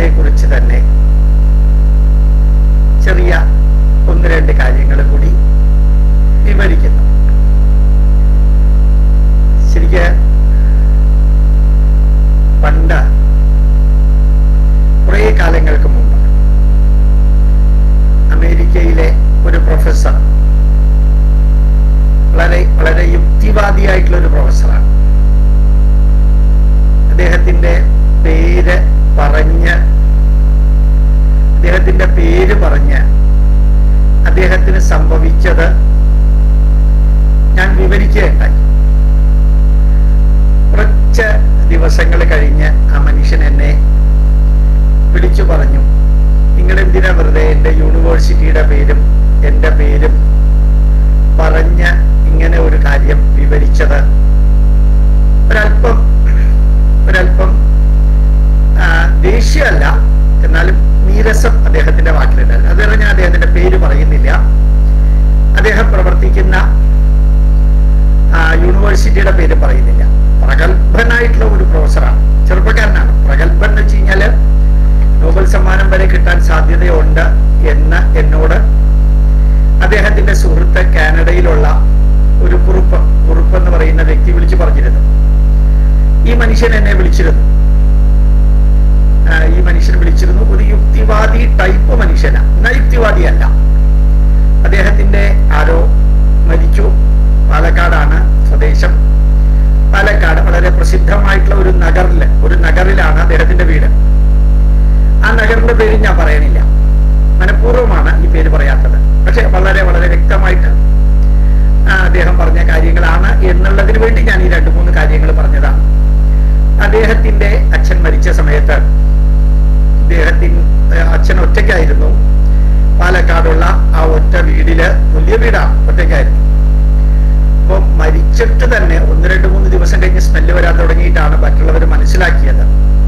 അദ്ദേഹത്തെ കുറിച്ച് തന്നെ ചെറിയ ഒന്ന് രണ്ട് കാര്യങ്ങൾ കൂടി വിവരിക്കുന്നു ശരിക്ക് പണ്ട് കുറേ കാലങ്ങൾക്ക് മുമ്പ് അമേരിക്കയിലെ ഒരു പ്രൊഫസർ വളരെ വളരെ യുക്തിവാദിയായിട്ടുള്ള ഒരു പ്രൊഫസറാണ് അദ്ദേഹത്തിന്റെ പേര് പറഞ്ഞ് അദ്ദേഹത്തിന്റെ പേര് പറഞ്ഞ് അദ്ദേഹത്തിന് സംഭവിച്ചത് ഞാൻ വിവരിക്കുകയുണ്ടായി കുറച്ച് ദിവസങ്ങൾ കഴിഞ്ഞ് ആ മനുഷ്യൻ എന്നെ വിളിച്ചു പറഞ്ഞു നിങ്ങൾ എന്തിനാ വെറുതെ എൻ്റെ യൂണിവേഴ്സിറ്റിയുടെ പേരും എൻ്റെ പേരും പറഞ്ഞ് ഇങ്ങനെ ഒരു കാര്യം വിവരിച്ചത് ഒരല്പം ഒരല്പം ആ, ദേഷ്യമല്ല എന്നാലും നീരസം അദ്ദേഹത്തിന്റെ വാക്കിലുണ്ടായിരുന്നു അതുവരെ ഞാൻ അദ്ദേഹത്തിന്റെ പേര് പറയുന്നില്ല അദ്ദേഹം പ്രവർത്തിക്കുന്ന ആ, യൂണിവേഴ്സിറ്റിയുടെ പേര് പറയുന്നില്ല പ്രഗത്ഭനായിട്ടുള്ള ഒരു പ്രൊഫസറാണ് ചെറുപ്പക്കാരനാണ് പ്രഗത്ഭൻ എന്ന് വെച്ച് കഴിഞ്ഞാല് നോബൽ സമ്മാനം വരെ കിട്ടാൻ സാധ്യതയുണ്ട് എന്ന് എന്നോട് അദ്ദേഹത്തിന്റെ സുഹൃത്ത് കാനഡയിലുള്ള ഒരു കുറുപ്പ് കുറുപ്പ് എന്ന് പറയുന്ന വ്യക്തി വിളിച്ചു പറഞ്ഞിരുന്നു ഈ മനുഷ്യൻ എന്നെ വിളിച്ചിരുന്നു ആ, ഈ മനുഷ്യൻ വിളിച്ചിരുന്നു ഒരു യുക്തിവാദി ടൈപ്പ് മനുഷ്യനാണ് എന്നാൽ യുക്തിവാദിയല്ല അദ്ദേഹത്തിന്റെ ആരോ മരിച്ചു പാലക്കാടാണ് സ്വദേശം പാലക്കാട് വളരെ പ്രസിദ്ധമായിട്ടുള്ള ഒരു നഗറില് ഒരു നഗറിലാണ് അദ്ദേഹത്തിന്റെ വീട് ആ നഗറിന്റെ പേര് ഞാൻ പറയണില്ല മനഃപൂർവ്വമാണ് ഈ പേര് പറയാത്തത് പക്ഷെ വളരെ വളരെ വ്യക്തമായിട്ട് ആ, അദ്ദേഹം പറഞ്ഞ കാര്യങ്ങളാണ് എന്നുള്ളതിന് വേണ്ടി ഞാൻ ഈ രണ്ട് മൂന്ന് കാര്യങ്ങൾ പറഞ്ഞതാണ് അദ്ദേഹത്തിന്റെ അച്ഛൻ മരിച്ച സമയത്ത് അദ്ദേഹത്തിന് അച്ഛൻ ഒറ്റയ്ക്കായിരുന്നു പാലക്കാടുള്ള ആ ഒറ്റ വീടില് വലിയ വീടാണ് ഒറ്റയ്ക്കായിരുന്നു അപ്പൊ മരിച്ചിട്ട് തന്നെ ഒന്ന് രണ്ട് മൂന്ന് ദിവസം കഴിഞ്ഞ് സ്മെല്ല് വരാൻ തുടങ്ങിയിട്ടാണ് മറ്റുള്ളവർ മനസ്സിലാക്കിയത്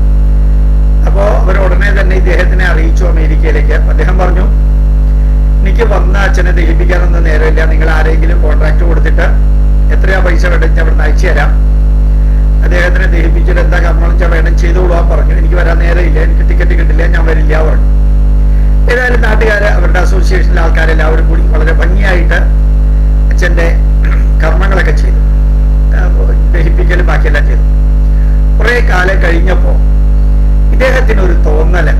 അപ്പോ അവർ ഉടനെ തന്നെ ഇദ്ദേഹത്തിനെ അറിയിച്ചു അമേരിക്കയിലേക്ക് അപ്പൊ അദ്ദേഹം പറഞ്ഞു എനിക്ക് വന്ന അച്ഛനെ ദഹിപ്പിക്കാനൊന്നും നേരമില്ല നിങ്ങൾ ആരെങ്കിലും കോൺട്രാക്ട് കൊടുത്തിട്ട് എത്രയാ പൈസ വേണ്ടെന്ന് അവിടെ നിന്ന് അയച്ചു തരാം അദ്ദേഹത്തിനെ ദഹിപ്പിച്ചിട്ട് എന്താ കർമ്മം വെച്ചാൽ വേണം ചെയ്തോളാൻ പറഞ്ഞു എനിക്ക് വരാൻ നേരമില്ല എനിക്ക് ടിക്കറ്റ് കിട്ടില്ല ഞാൻ വരില്ല പറഞ്ഞു ഏതായാലും നാട്ടുകാര് അവരുടെ അസോസിയേഷനിലെ ആൾക്കാരെല്ലാവരും കൂടി വളരെ ഭംഗിയായിട്ട് അച്ഛന്റെ കർമ്മങ്ങളൊക്കെ ചെയ്തു ആ, ദഹിപ്പിക്കലും ബാക്കിയെല്ലാം ചെയ്തു കുറെ കാലം കഴിഞ്ഞപ്പോ ഇദ്ദേഹത്തിന് ഒരു തോന്നല്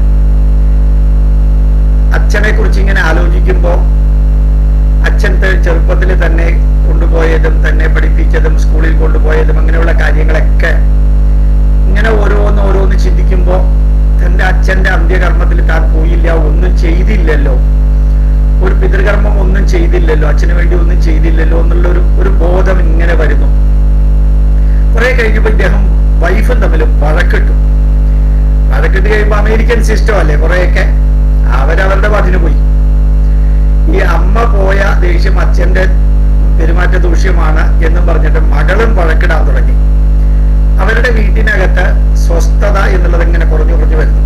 അച്ഛനെ കുറിച്ച് ഇങ്ങനെ ആലോചിക്കുമ്പോ അച്ഛൻ ചെറുപ്പത്തിൽ തന്നെ കൊണ്ടുപോയതും തന്നെ പഠിപ്പിച്ചതും സ്കൂളിൽ കൊണ്ടുപോയതും അങ്ങനെയുള്ള കാര്യങ്ങളൊക്കെ ഇങ്ങനെ ഓരോന്ന് ഓരോന്ന് ചിന്തിക്കുമ്പോ തന്റെ അച്ഛന്റെ അന്ത്യകർമ്മത്തിൽ താൻ പോയില്ല ഒന്നും ചെയ്തില്ലല്ലോ ഒരു പിതൃകർമ്മം ഒന്നും ചെയ്തില്ലല്ലോ അച്ഛന് വേണ്ടി ഒന്നും ചെയ്തില്ലല്ലോ എന്നുള്ള ഒരു ഒരു ബോധം ഇങ്ങനെ വരുന്നു കുറെ കഴിഞ്ഞപ്പോ ഇദ്ദേഹം വൈഫും തമ്മിൽ വഴക്കിട്ടു വഴക്കിട്ട് കഴിയുമ്പോ അമേരിക്കൻ സിസ്റ്റം അല്ലേ കുറെയൊക്കെ അവരവരുടെ പാട്ടിന് പോയി ഈ അമ്മ പോയ ദേഷ്യം അച്ഛന്റെ പെരുമാറ്റ ദൂഷ്യമാണ് എന്നും പറഞ്ഞിട്ട് മകളും വഴക്കിടാൻ തുടങ്ങി അവരുടെ വീട്ടിനകത്ത് സ്വസ്ഥത എന്നുള്ളത് ഇങ്ങനെ കുറഞ്ഞു കുറഞ്ഞു വരുന്നു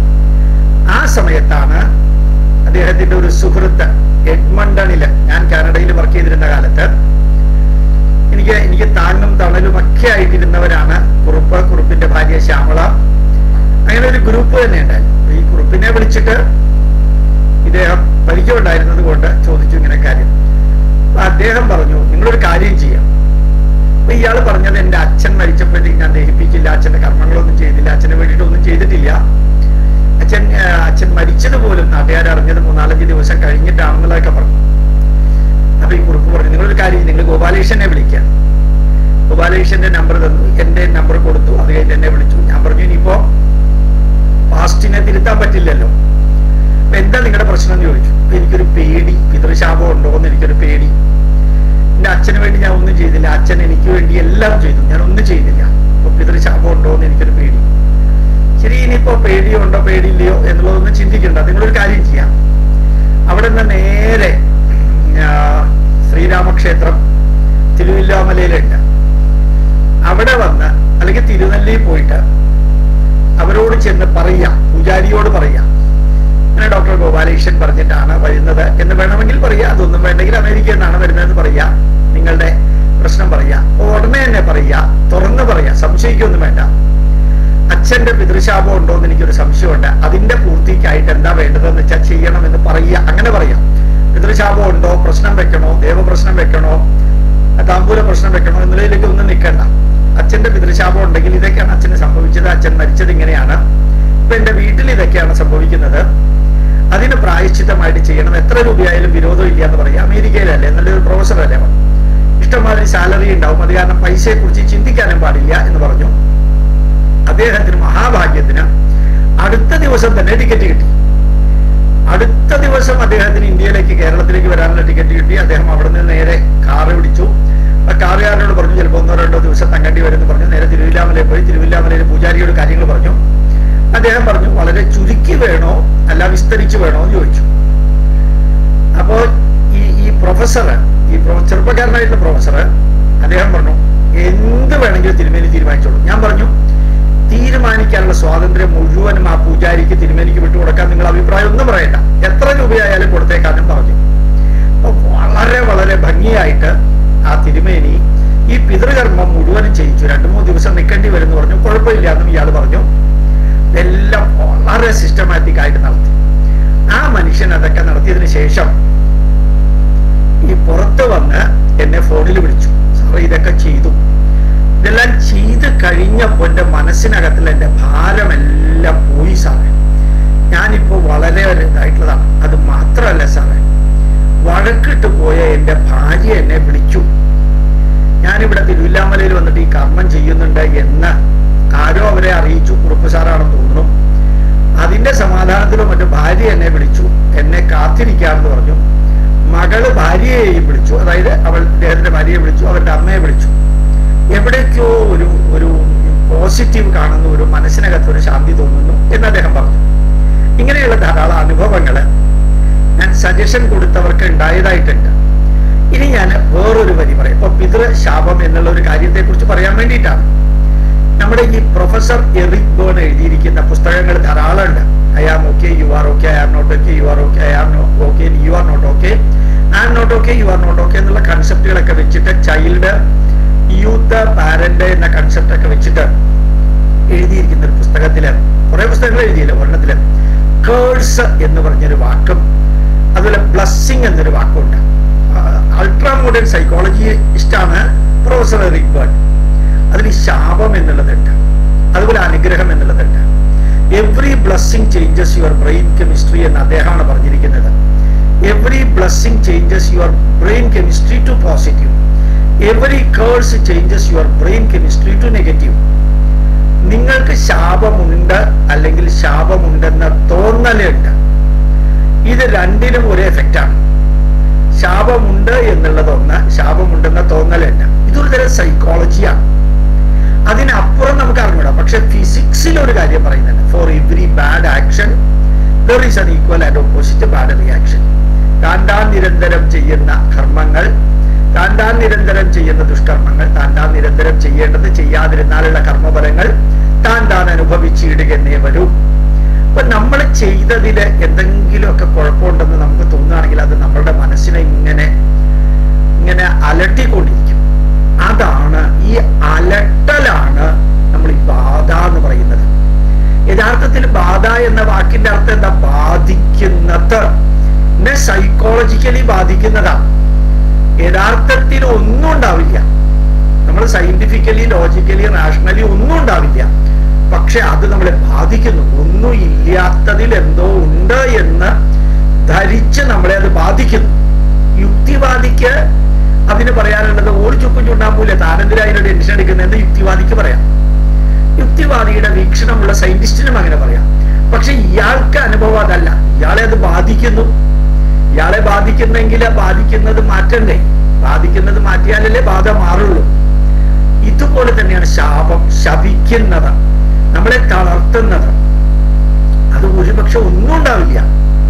ആ സമയത്താണ് അദ്ദേഹത്തിന്റെ ഒരു സുഹൃത്ത് എഡ്മണ്ടണില് ഞാൻ കാനഡയിൽ വർക്ക് ചെയ്തിരുന്ന കാലത്ത് എനിക്ക് എനിക്ക് താങ്ങും തണലും ഒക്കെ ആയിട്ടിരുന്നവരാണ് കുറുപ്പ് കുറുപ്പിന്റെ ഭാര്യ ശ്യാമള അങ്ങനെ ഒരു ഗ്രൂപ്പ് തന്നെ ഉണ്ടായിരുന്നു ഈ കുറുപ്പിനെ വിളിച്ചിട്ട് ഇദ്ദേഹം പരിചയമുണ്ടായിരുന്നത് കൊണ്ട് ചോദിച്ചു ഇങ്ങനെ കാര്യം അപ്പൊ അദ്ദേഹം പറഞ്ഞു നിങ്ങളൊരു കാര്യം ചെയ്യാം അപ്പൊ ഇയാൾ പറഞ്ഞത് എന്റെ അച്ഛൻ മരിച്ചപ്പോഴത്തേക്ക് ഞാൻ ദഹിപ്പിച്ചില്ല അച്ഛന്റെ കർമ്മങ്ങളൊന്നും ചെയ്തില്ല അച്ഛന് വേണ്ടിയിട്ട് ഒന്നും ചെയ്തിട്ടില്ല അച്ഛൻ ആ, അച്ഛൻ മരിച്ചത് പോലും നാട്ടുകാർ അറിഞ്ഞത് മൂന്നാലഞ്ച് ദിവസം കഴിഞ്ഞിട്ടാണെന്നുള്ളതൊക്കെ പറഞ്ഞു അപ്പൊ ഈ കുറിപ്പ് പറഞ്ഞു നിങ്ങളൊരു കാര്യം നിങ്ങൾ ഗോപാലകൃഷ്ണനെ വിളിക്കുക ഗോപാലകൃഷ്ണന്റെ നമ്പർ തന്നു എന്റെ നമ്പർ കൊടുത്തു അത് കഴിഞ്ഞ് എന്നെ വിളിച്ചു ഞാൻ പറഞ്ഞു ഇനിയിപ്പോ പാസ്റ്റിനെ തിരുത്താൻ പറ്റില്ലല്ലോ അപ്പൊ എന്താ നിങ്ങളുടെ പ്രശ്നം എന്ന് ചോദിച്ചു അപ്പൊ എനിക്കൊരു പേടി പിതൃശാപം ഉണ്ടോ എന്ന് എനിക്കൊരു പേടി എന്റെ അച്ഛന് വേണ്ടി ഞാൻ ഒന്നും ചെയ്തില്ല അച്ഛൻ എനിക്ക് വേണ്ടി എല്ലാം ചെയ്തു ഞാൻ ഒന്നും ചെയ്തില്ല അപ്പൊ പിതൃശാപം ഉണ്ടോ എന്ന് എനിക്കൊരു പേടി ശരി ഇനിയിപ്പോ പേടിയുണ്ടോ പേടിയില്ലയോ എന്നുള്ളതൊന്നും ചിന്തിക്കണ്ട നിങ്ങളൊരു കാര്യം ചെയ്യാം അവിടെ നിന്ന് നേരെ ആ, ശ്രീരാമക്ഷേത്രം തിരുവില്ലാമലയിലുണ്ട് അവിടെ വന്ന് അല്ലെങ്കിൽ തിരുനെല്ലിയിൽ പോയിട്ട് അവരോട് ചെന്ന് പറയാം പൂജാരിയോട് പറയാം അങ്ങനെ ഡോക്ടർ ഗോപാലകൃഷ്ണൻ പറഞ്ഞിട്ടാണ് വരുന്നത് എന്ന് വേണമെങ്കിൽ പറയാം അതൊന്നും വേണ്ടെങ്കിൽ അമേരിക്കയിൽ നിന്നാണ് വരുന്നതെന്ന് പറയാം നിങ്ങളുടെ പ്രശ്നം പറയാം ഉടനെ തന്നെ പറയാ തുറന്നു പറയാ സംശയിക്കൊന്നും വേണ്ട അച്ഛന്റെ പിതൃശാപം ഉണ്ടോ എന്ന് എനിക്കൊരു സംശയമുണ്ട് അതിന്റെ പൂർത്തിക്കായിട്ട് എന്താ വേണ്ടതെന്ന് വെച്ചാൽ ചെയ്യണമെന്ന് പറയുക അങ്ങനെ പറയാം പിതൃശാപം ഉണ്ടോ പ്രശ്നം വെക്കണോ ദേവപ്രശ്നം വെക്കണോ താമ്പൂല പ്രശ്നം വെക്കണോ എന്നുള്ളതിലേക്ക് ഒന്നും നിൽക്കണ്ട അച്ഛന്റെ പിതൃശാപം ഉണ്ടെങ്കിൽ ഇതൊക്കെയാണ് അച്ഛന് സംഭവിച്ചത് അച്ഛൻ മരിച്ചത് ഇങ്ങനെയാണ് ഇപ്പൊ എന്റെ വീട്ടിൽ ഇതൊക്കെയാണ് സംഭവിക്കുന്നത് അതിന് പ്രായശ്ചിത്തമായിട്ട് ചെയ്യണം എത്ര രൂപയായാലും വിരോധം ഇല്ല എന്ന് പറയാം അമേരിക്കയിലല്ലേ നല്ലൊരു പ്രൊഫസറല്ലേ അവൻ ഇഷ്ടംമാതിരി സാലറി ഉണ്ടാവും അത് കാരണം പൈസയെ കുറിച്ച് ചിന്തിക്കാനും പാടില്ല എന്ന് പറഞ്ഞു അദ്ദേഹത്തിന് മഹാഭാഗ്യത്തിന് അടുത്ത ദിവസം തന്നെ ടിക്കറ്റ് കിട്ടി അടുത്ത ദിവസം അദ്ദേഹത്തിന് ഇന്ത്യയിലേക്ക് കേരളത്തിലേക്ക് വരാനുള്ള ടിക്കറ്റ് കിട്ടി അദ്ദേഹം അവിടെ നിന്ന് നേരെ കാറ് പിടിച്ചു ആ കാറുകാരനോട് പറഞ്ഞു ചിലപ്പോൾ ഒന്നോ രണ്ടോ ദിവസം തങ്ങേണ്ടി വരുമെന്ന് പറഞ്ഞു നേരെ തിരുവില്ലാമലയിൽ പോയി തിരുവില്ലാമലയിൽ പൂജാരിയോട് കാര്യങ്ങൾ പറഞ്ഞു അദ്ദേഹം പറഞ്ഞു വളരെ ചുരുക്കി വേണോ അല്ല വിസ്തരിച്ച് വേണോ എന്ന് ചോദിച്ചു അപ്പോ ഈ ഈ പ്രൊഫസർ ഈ പ്രൊ- ചെറുപ്പക്കാരനായിട്ടുള്ള പ്രൊഫസർ അദ്ദേഹം പറഞ്ഞു എന്ത് വേണമെങ്കിലും തിരുമേനി തീരുമാനിച്ചോളൂ ഞാൻ പറഞ്ഞു തീരുമാനിക്കാനുള്ള സ്വാതന്ത്ര്യം മുഴുവനും ആ പൂജാരിക്ക് തിരുമേനിക്ക് വിട്ടുകൊടുക്കാൻ നിങ്ങൾ അഭിപ്രായം ഒന്നും പറയണ്ട എത്ര രൂപയായാലും കൊടുത്തേക്കാനും പറഞ്ഞു അപ്പൊ വളരെ വളരെ ഭംഗിയായിട്ട് ആ തിരുമേനി ഈ പിതൃകർമ്മം മുഴുവനും ചെയ്യിച്ചു രണ്ടു മൂന്ന് ദിവസം നിൽക്കേണ്ടി വരുന്നു പറഞ്ഞു കുഴപ്പമില്ല എന്നും ഇയാൾ പറഞ്ഞു എല്ലാം വളരെ സിസ്റ്റമാറ്റിക് ആയിട്ട് നടത്തി ആ മനുഷ്യൻ അതൊക്കെ നടത്തിയതിനു ശേഷം ഈ പുറത്ത് വന്ന് എന്നെ ഫോണിൽ വിളിച്ചു സാറേ ഇതൊക്കെ ചെയ്തു ഇതെല്ലാം ചെയ്ത് കഴിഞ്ഞപ്പോ എന്റെ മനസ്സിനകത്തിൽ എന്റെ ഭാരമെല്ലാം പോയി സാറേ ഞാനിപ്പോ വളരെ ഒരു ഇതായിട്ടുള്ളതാണ് അത് മാത്രമല്ല സാറേ വഴക്കിട്ട് പോയ എന്റെ ഭാര്യ എന്നെ വിളിച്ചു ഞാനിവിടെ തിരുവില്ലാമലയിൽ വന്നിട്ട് ഈ കർമ്മം ചെയ്യുന്നുണ്ട് എന്ന് ആരോ അവരെ അറിയിച്ചു കുറുപ്പ് സാറാണെന്ന് തോന്നുന്നു അതിന്റെ സമാധാനത്തിലും മറ്റു ഭാര്യ എന്നെ വിളിച്ചു എന്നെ കാത്തിരിക്കാമെന്ന് പറഞ്ഞു മകള് ഭാര്യയെയും വിളിച്ചു അതായത് അവൾ അദ്ദേഹത്തിന്റെ ഭാര്യയെ വിളിച്ചു അവരുടെ അമ്മയെ വിളിച്ചു എവിടേക്കോ ഒരു ഒരു പോസിറ്റീവ് കാണുന്ന ഒരു മനസ്സിനകത്ത് ഒരു ശാന്തി തോന്നുന്നു എന്ന് അദ്ദേഹം പറഞ്ഞു ഇങ്ങനെയുള്ള ധാരാളം അനുഭവങ്ങള് ഞാൻ സജഷൻ കൊടുത്തവർക്ക് ഉണ്ടായതായിട്ടുണ്ട് ഇനി ഞാൻ വേറൊരു വരി പറയാം ഇപ്പൊ പിതൃശാപം എന്നുള്ള ഒരു കാര്യത്തെ കുറിച്ച് പറയാൻ വേണ്ടിയിട്ടാണ് നമ്മുടെ ഈ പ്രൊഫസർ എറിക് ബേൺ എഴുതിയിരിക്കുന്ന പുസ്തകങ്ങൾ ധാരാളം ഉണ്ട് I am okay you are okay I am not okay you are okay I am okay you are not okay I am not okay you are not okay എന്നുള്ള കൺസെപ്റ്റുകളൊക്കെ വെച്ചിട്ട് child youth parent എന്ന concept ഒക്കെ വെച്ചിട്ട് എഴുതിയിരിക്കുന്ന ഒരു പുസ്തകത്തില് കുറെ പുസ്തകങ്ങൾ എഴുതിയില്ല ഒരെണ്ണത്തില് കേഴ്സ് എന്ന് പറഞ്ഞൊരു വാക്കും അതുപോലെ ബ്ലസ്സിങ് എന്നൊരു വാക്കുണ്ട് അൾട്രാ മോഡേൺ സൈക്കോളജി ഇഷ്ടമാണ് പ്രൊഫസർ എറിക് ബേർഡ് അതിൽ ശാപം എന്നുള്ളതുണ്ട് അതുപോലെ അനുഗ്രഹം എന്നുള്ളതുണ്ട് every blessing changes your brain chemistry എന്ന് അദ്ദേഹമാണ് പറഞ്ഞിരിക്കുന്നത് every blessing changes your brain chemistry to positive every curse changes your brain chemistry to negative നിങ്ങൾക്ക് ശാപമുണ്ട് അല്ലെങ്കിൽ ശാപമുണ്ടെന്ന തോന്നലുണ്ട് ഇത് രണ്ടിനും ഒരേ എഫക്റ്റ് ആണ് ശാപമുണ്ട് എന്നുള്ളതൊന്ന് ശാപമുണ്ടെന്ന തോന്നലുണ്ട് ഇതൊരു തരം സൈക്കോളജിയാണ് അതിനപ്പുറം നമുക്ക് അറിഞ്ഞൂടാ പക്ഷെ ഫിസിക്സിൽ ഒരു കാര്യം പറയുന്നുണ്ട് for every bad action there is an equal and opposite bad reaction താൻ താൻ നിരന്തരം ചെയ്യുന്ന കർമ്മങ്ങൾ താൻ താൻ നിരന്തരം ചെയ്യുന്ന ദുഷ്കർമ്മങ്ങൾ താൻ താൻ നിരന്തരം ചെയ്യേണ്ടത് ചെയ്യാതിരുന്നാലുള്ള കർമ്മഫലങ്ങൾ താൻ താൻ അനുഭവിച്ചിടുകന്നേ വരൂ അപ്പൊ നമ്മൾ ചെയ്തതില് എന്തെങ്കിലുമൊക്കെ കുഴപ്പമുണ്ടെന്ന് നമുക്ക് തോന്നുകയാണെങ്കിൽ അത് നമ്മളുടെ മനസ്സിനെ ഇങ്ങനെ ഇങ്ങനെ അലട്ടിക്കൊണ്ടിരിക്കും അതാണ് ഈ അലട്ടലാണ് നമ്മൾ ഈ ബാധ എന്ന് പറയുന്നത് യഥാർത്ഥത്തിൽ ബാധ എന്ന വാക്കിന്റെ അർത്ഥം എന്താ ബാധിക്കുന്നത് സൈക്കോളജിക്കലി ബാധിക്കുന്നതാണ് യഥാർത്ഥത്തിൽ ഒന്നും ഉണ്ടാവില്ല നമ്മൾ സയന്റിഫിക്കലി ലോജിക്കലി റാഷണലി ഒന്നും ഉണ്ടാവില്ല പക്ഷെ അത് നമ്മളെ ബാധിക്കുന്നു ഒന്നും ഇല്ലാത്തതിൽ എന്തോ ഉണ്ട് എന്ന് ധരിച്ച് നമ്മളെ അത് ബാധിക്കുന്നു യുക്തിവാദിക്ക് അതിന് പറയാനുള്ളത് ഒരു ചുക്കും ചുണ്ടാമ്പൂല താനെന്തിനാ അതിന്റെ ടെൻഷൻ എടുക്കുന്നതെന്ന് യുക്തിവാദിക്ക് പറയാം യുക്തിവാദിയുടെ വീക്ഷണമുള്ള സയന്റിസ്റ്റിനും അങ്ങനെ പറയാം പക്ഷെ ഇയാൾക്ക് അനുഭവം അതല്ല ഇയാളെ അത് ബാധിക്കുന്നു ഇയാളെ ബാധിക്കുന്നെങ്കിൽ ബാധിക്കുന്നത് മാറ്റണ്ടേ ബാധിക്കുന്നത് മാറ്റിയാലല്ലേ ബാധ മാറുള്ളൂ ഇതുപോലെ തന്നെയാണ് ശാപം ശപിക്കുന്നത് നമ്മളെ തളർത്തുന്നത് അത് ഒരുപക്ഷെ ഒന്നും ഉണ്ടാവില്ല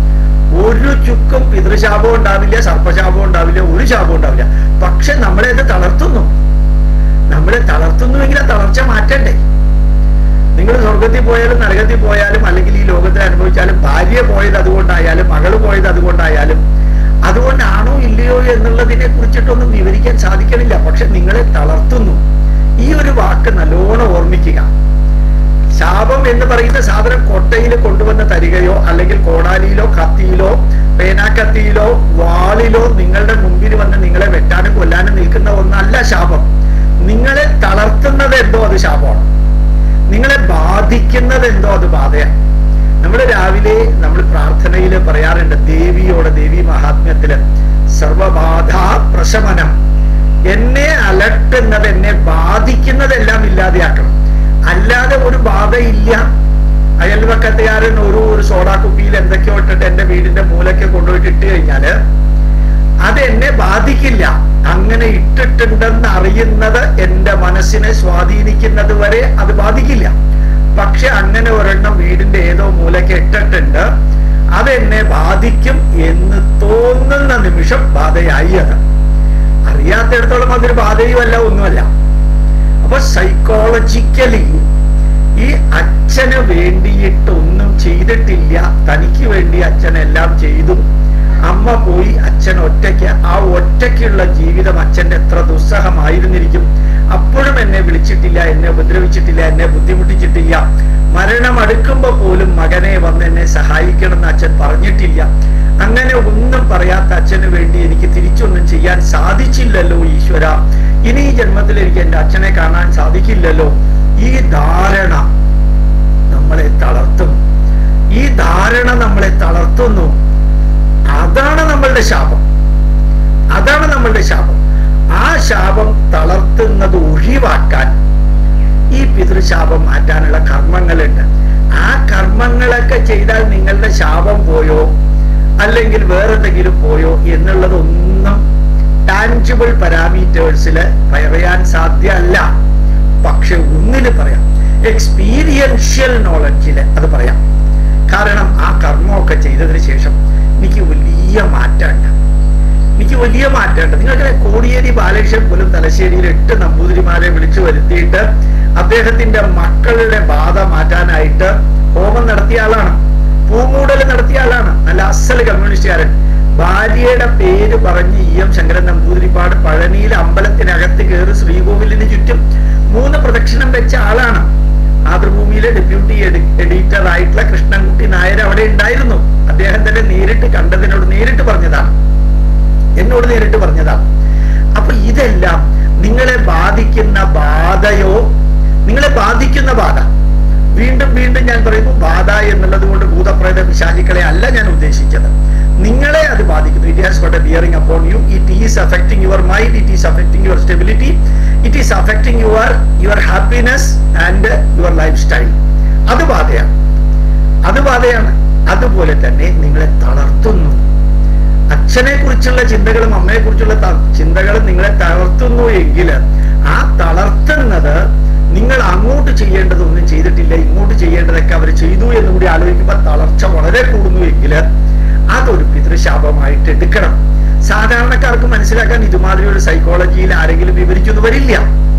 ഒരു ചുക്കും പിതൃശാപവും ഉണ്ടാവില്ല സർപ്പശാപവും ഉണ്ടാവില്ല ഒരു ശാപവും ഉണ്ടാവില്ല പക്ഷെ നമ്മളെ അത് തളർത്തുന്നു നമ്മളെ തളർത്തുന്നുവെങ്കിൽ ആ തളർച്ച മാറ്റണ്ടേ നിങ്ങൾ സ്വർഗത്തിൽ പോയാലും നരകത്തിൽ പോയാലും അല്ലെങ്കിൽ ഈ ലോകത്തെ അനുഭവിച്ചാലും ഭാര്യ പോയത് അതുകൊണ്ടായാലും മകള് പോയത് അതുകൊണ്ടായാലും അതുകൊണ്ടാണോ ഇല്ലയോ എന്നുള്ളതിനെ കുറിച്ചിട്ടൊന്നും വിവരിക്കാൻ സാധിക്കണില്ല പക്ഷെ നിങ്ങളെ തളർത്തുന്നു ഈ ഒരു വാക്ക് നല്ലോണം ഓർമ്മിക്കുക ശാപം എന്ന് പറയുന്ന സാധനം കൊട്ടയിൽ കൊണ്ടുവന്ന് തരികയോ അല്ലെങ്കിൽ കോടാലിയിലോ കത്തിയിലോ പേനാക്കത്തിയിലോ വാളിലോ നിങ്ങളുടെ മുമ്പിൽ വന്ന് നിങ്ങളെ വെട്ടാനും കൊല്ലാനും നിൽക്കുന്ന ഒന്നല്ല ശാപം നിങ്ങളെ തളർത്തുന്നത് എന്തോ അത് ശാപമാണ് നിങ്ങളെ ബാധിക്കുന്നത് എന്തോ അത് ബാധയാണ് നമ്മൾ രാവിലെ നമ്മൾ പ്രാർത്ഥനയിൽ പറയാറുണ്ട് ദേവിയോട് ദേവി മഹാത്മ്യത്തില് സർവബാധ പ്രശമനം എന്നെ അലട്ടുന്നത് എന്നെ ബാധിക്കുന്നതെല്ലാം ഇല്ലാതെയാക്കണം അല്ലാതെ ഒരു ബാധയില്ല അയൽവക്കത്തുകാരൻ ഒരു ഒരു സോഡാ കുപ്പിയിൽ എന്തൊക്കെയോ ഇട്ടിട്ട് എന്റെ വീടിന്റെ മൂലയ്ക്ക് കൊണ്ടുപോയിട്ട് ഇട്ട് കഴിഞ്ഞാല് അത് എന്നെ ബാധിക്കില്ല അങ്ങനെ ഇട്ടിട്ടുണ്ടെന്ന് അറിയുന്നത് എന്റെ മനസ്സിനെ സ്വാധീനിക്കുന്നത് വരെ അത് ബാധിക്കില്ല പക്ഷെ അങ്ങനെ ഒരെണ്ണം വീടിന്റെ ഏതോ മൂലയ്ക്ക് ഇട്ടിട്ടുണ്ട് അതെന്നെ ബാധിക്കും എന്ന് തോന്നുന്ന നിമിഷം ബാധയായി അത് അറിയാത്തിടത്തോളം അതൊരു ബാധയുമല്ല ഒന്നുമല്ല അപ്പൊ സൈക്കോളജിക്കലി ഈ അച്ഛന് വേണ്ടിയിട്ട് ഒന്നും ചെയ്തിട്ടില്ല തനിക്ക് വേണ്ടി അച്ഛൻ എല്ലാം ചെയ്തു അമ്മ പോയി അച്ഛൻ ഒറ്റയ്ക്ക് ആ ഒറ്റയ്ക്കുള്ള ജീവിതം അച്ഛന്റെ എത്ര ദുസ്സഹമായിരുന്നിരിക്കും അപ്പോഴും എന്നെ വിളിച്ചിട്ടില്ല എന്നെ ഉപദ്രവിച്ചിട്ടില്ല എന്നെ ബുദ്ധിമുട്ടിച്ചിട്ടില്ല മരണം അടുക്കുമ്പോ പോലും മകനെ വന്ന് എന്നെ സഹായിക്കണം എന്ന് അച്ഛൻ പറഞ്ഞിട്ടില്ല അങ്ങനെ ഒന്നും പറയാത്ത അച്ഛന് വേണ്ടി എനിക്ക് തിരിച്ചൊന്നും ചെയ്യാൻ സാധിച്ചില്ലല്ലോ ഈശ്വര ഇനി ഈ ജന്മത്തിൽ എനിക്ക് എന്റെ അച്ഛനെ കാണാൻ സാധിക്കില്ലല്ലോ ഈ ധാരണ നമ്മളെ തളർത്തും ഈ ധാരണ നമ്മളെ തളർത്തുന്നു അതാണ് നമ്മളുടെ ശാപം അതാണ് നമ്മളുടെ ശാപം ആ ശാപം തളർത്തുന്നത് ഒഴിവാക്കാൻ ഈ പിതൃശാപം മാറ്റാനുള്ള കർമ്മങ്ങളുണ്ട് ആ കർമ്മങ്ങളൊക്കെ ചെയ്താൽ നിങ്ങളുടെ ശാപം പോയോ അല്ലെങ്കിൽ വേറെന്തെങ്കിലും പോയോ എന്നുള്ളതൊന്നും ടാൻജിബിൾ പാരാമീറ്റേഴ്സിൽ പറയാൻ സാധ്യമല്ല പക്ഷെ ഒന്നിന് പറയാം എക്സ്പീരിയൻഷ്യൽ നോളജില് അത് പറയാം കാരണം ആ കർമ്മമൊക്കെ ചെയ്തതിന് ശേഷം എനിക്ക് വലിയ മാറ്റമുണ്ട് എനിക്ക് വലിയ മാറ്റമുണ്ട് നിങ്ങൾക്ക് കോടിയേരി ബാലകൃഷ്ണൻ പോലും തലശ്ശേരിയിൽ എട്ട് നമ്പൂതിരിമാരെ വിളിച്ചു വരുത്തിയിട്ട് അദ്ദേഹത്തിന്റെ മക്കളുടെ ബാധ മാറ്റാനായിട്ട് ഹോമം നടത്തിയ ആളാണ് പൂമൂടൽ നടത്തിയ ആളാണ് നല്ല അസൽ കമ്മ്യൂണിസ്റ്റുകാരൻ ഭാര്യയുടെ പേര് പറഞ്ഞ് ഇ എം ശങ്കരൻ നമ്പൂതിരിപ്പാട് പഴനിയിൽ അമ്പലത്തിനകത്ത് കയറി ശ്രീകോവിലിന് ചുറ്റും മൂന്ന് പ്രദക്ഷിണം വെച്ച ആളാണ് മാതൃഭൂമിയിലെ ഡെപ്യൂട്ടി എഡിറ്റർ ആയിട്ടുള്ള കൃഷ്ണൻകുട്ടി നായർ അവിടെ ഉണ്ടായിരുന്നു അദ്ദേഹം തന്നെ നേരിട്ട് കണ്ടതിനോട് നേരിട്ട് പറഞ്ഞതാണ് എന്നോട് നേരിട്ട് പറഞ്ഞതാണ് അപ്പൊ ഇതെല്ലാം നിങ്ങളെ ബാധിക്കുന്ന ബാധയോ നിങ്ങളെ ബാധിക്കുന്ന ബാധ വീണ്ടും വീണ്ടും ഞാൻ പറയുന്നു ബാധ എന്നുള്ളത് കൊണ്ട് ഭൂതപ്രേത പിശാചിക്കളെ അല്ല ഞാൻ ഉദ്ദേശിച്ചത് നിങ്ങളെ അത് ബാധിക്കുന്നു it has got a bearing upon you it is affecting your mind it is affecting your stability it is affecting your your happiness and your life style അത് ബാധയാണ് അത് ബാധയാണ് അതുപോലെ തന്നെ നിങ്ങളെ തളർത്തുന്നു അച്ഛനെ കുറിച്ചുള്ള ചിന്തകളും അമ്മയെ കുറിച്ചുള്ള ചിന്തകളും നിങ്ങളെ തളർത്തുന്നു എങ്കിൽ ആ തളർത്തുന്നത് നിങ്ങൾ അങ്ങോട്ട് ചെയ്യേണ്ടതൊന്നും ചെയ്തിട്ടില്ല ഇങ്ങോട്ട് ചെയ്യേണ്ടതൊക്കെ അവർ ചെയ്തു എന്ന് കൂടി ആലോചിക്കുമ്പോൾ തളർച്ച വളരെ കൂടുന്നു എങ്കിൽ അതൊരു പിതൃശാപമായിട്ട് എടുക്കണം സാധാരണക്കാർക്ക് മനസ്സിലാക്കാൻ ഇതുമാതിരി ഒരു സൈക്കോളജിയിൽ ആരെങ്കിലും വിവരിക്കുന്നു വരില്ല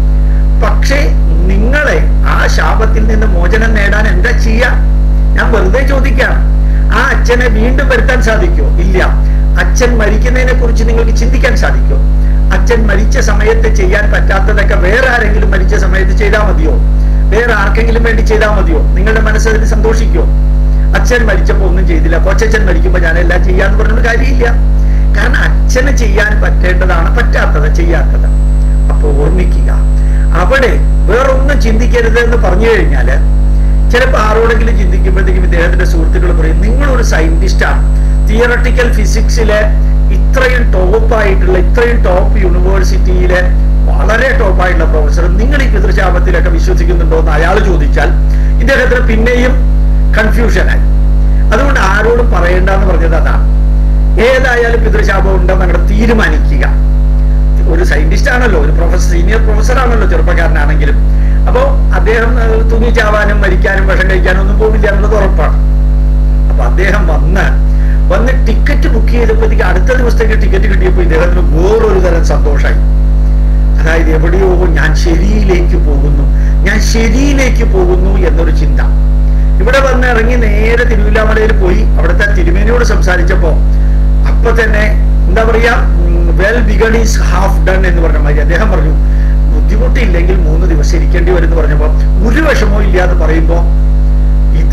പക്ഷേ നിങ്ങളെ ആ ശാപത്തിൽ നിന്ന് മോചനം നേടാൻ എന്താ ചെയ്യാ ഞാൻ വെറുതെ ചോദിക്കാം ആ അച്ഛനെ വീണ്ടും വരുത്താൻ സാധിക്കുമോ ഇല്ല അച്ഛൻ മരിക്കുന്നതിനെ കുറിച്ച് നിങ്ങൾക്ക് ചിന്തിക്കാൻ സാധിക്കുമോ അച്ഛൻ മരിച്ച സമയത്ത് ചെയ്യാൻ പറ്റാത്തതൊക്കെ വേറെ ആരെങ്കിലും മരിച്ച സമയത്ത് ചെയ്താൽ മതിയോ വേറെ ആർക്കെങ്കിലും വേണ്ടി ചെയ്താൽ മതിയോ നിങ്ങളുടെ മനസ്സതിന് സന്തോഷിക്കോ അച്ഛൻ മരിച്ചപ്പോ ഒന്നും ചെയ്തില്ല കൊച്ചച്ഛൻ മരിക്കുമ്പോ ഞാൻ എല്ലാം ചെയ്യാന്ന് പറഞ്ഞൊരു കാര്യമില്ല കാരണം അച്ഛന് ചെയ്യാൻ പറ്റേണ്ടതാണ് പറ്റാത്തത് ചെയ്യാത്തത് അപ്പൊ ഓർമ്മിക്കുക അവിടെ വേറൊന്നും ചിന്തിക്കരുത് എന്ന് പറഞ്ഞു കഴിഞ്ഞാല് ചിലപ്പോ ആരോടെങ്കിലും ചിന്തിക്കുമ്പോഴത്തേക്കും ഇദ്ദേഹത്തിന്റെ സുഹൃത്തുക്കൾ പറയും നിങ്ങളൊരു സയന്റിസ്റ്റാണ് തിയറട്ടിക്കൽ ഫിസിക്സിലെ ഇത്രയും ടോപ്പായിട്ടുള്ള ഇത്രയും ടോപ്പ് യൂണിവേഴ്സിറ്റിയിലെ വളരെ ടോപ്പായിട്ടുള്ള പ്രൊഫസർ നിങ്ങൾ ഈ പിതൃശാപത്തിലൊക്കെ വിശ്വസിക്കുന്നുണ്ടോ എന്ന് അയാൾ ചോദിച്ചാൽ ഇദ്ദേഹത്തിന് പിന്നെയും കൺഫ്യൂഷനായി അതുകൊണ്ട് ആരോടും പറയേണ്ടെന്ന് പറഞ്ഞത് അതാണ് ഏതായാലും പിതൃശാപം ഉണ്ടെന്ന് അങ്ങോട്ട് തീരുമാനിക്കുക ഒരു സയന്റിസ്റ്റ് ആണല്ലോ ഒരു പ്രൊഫസർ സീനിയർ പ്രൊഫസർ ആണല്ലോ ചെറുപ്പക്കാരനാണെങ്കിലും അപ്പോ അദ്ദേഹം തൂങ്ങിച്ചാവാനും മരിക്കാനും വിഷം കഴിക്കാനും ഒന്നും പോവില്ല എന്നുള്ളത് ഉറപ്പാണ് അപ്പൊ അദ്ദേഹം വന്ന് വന്ന് ടിക്കറ്റ് ബുക്ക് ചെയ്തപ്പോഴത്തേക്ക് അടുത്ത ദിവസത്തേക്ക് ടിക്കറ്റ് കിട്ടിയപ്പോൾ ഇദ്ദേഹത്തിന് വേറൊരു തരം സന്തോഷമായി അതായത് എവിടെയോ ഞാൻ ശരിയിലേക്ക് പോകുന്നു ഞാൻ ശരിയിലേക്ക് പോകുന്നു എന്നൊരു ചിന്ത ഇവിടെ വന്ന് ഇറങ്ങി നേരെ തിരുവില്ലാമലയിൽ പോയി അവിടുത്തെ തിരുമേനിയോട് സംസാരിച്ചപ്പോ അപ്പൊ തന്നെ എന്താ പറയാ well begun is half done എന്ന് പറഞ്ഞ മാതിരി അദ്ദേഹം പറഞ്ഞു ബുദ്ധിമുട്ടില്ലെങ്കിൽ മൂന്ന് ദിവസം ഇരിക്കേണ്ടി വരും എന്ന് പറഞ്ഞപ്പോ ഒരു വിഷമവും ഇല്ലാതെ പറയുമ്പോ